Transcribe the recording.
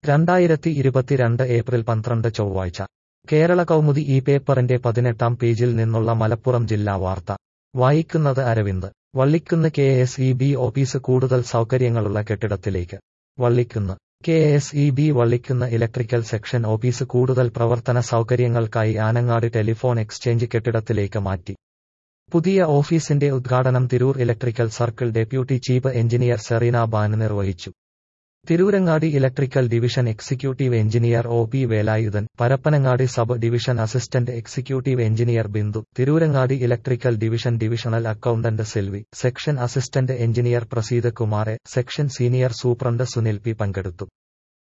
രണ്ടായിരത്തി ഇരുപത്തിരണ്ട് ഏപ്രിൽ പന്ത്രണ്ട് ചൊവ്വാഴ്ച കേരള കൗമുദി ഈ പേപ്പറിന്റെ പതിനെട്ടാം പേജിൽ നിന്നുള്ള മലപ്പുറം ജില്ലാ വാർത്ത വായിക്കുന്നത് Aravind Vallikkunnu K S E B office കൂടുതൽ സൗകര്യങ്ങളുള്ള കെട്ടിടത്തിലേക്ക് Vallikkunnu K S E B Vallikkunnu electrical section office കൂടുതൽ പ്രവർത്തന സൗകര്യങ്ങൾക്കായി ആനങ്ങാട് ടെലിഫോൺ എക്സ്ചേഞ്ച് കെട്ടിടത്തിലേക്ക് മാറ്റി പുതിയ ഓഫീസിന്റെ ഉദ്ഘാടനം Tirur electrical circle deputy chief engineer Sereena Ban നിർവഹിച്ചു Tirurangadi electrical division executive engineer O P Velayudhan Parappanangadi sub division assistant executive engineer Bindu Tirurangadi electrical division divisional accountant Selvi section assistant engineer Praseed കുമാറെ section senior superintendent Sunil P പങ്കെടുത്തു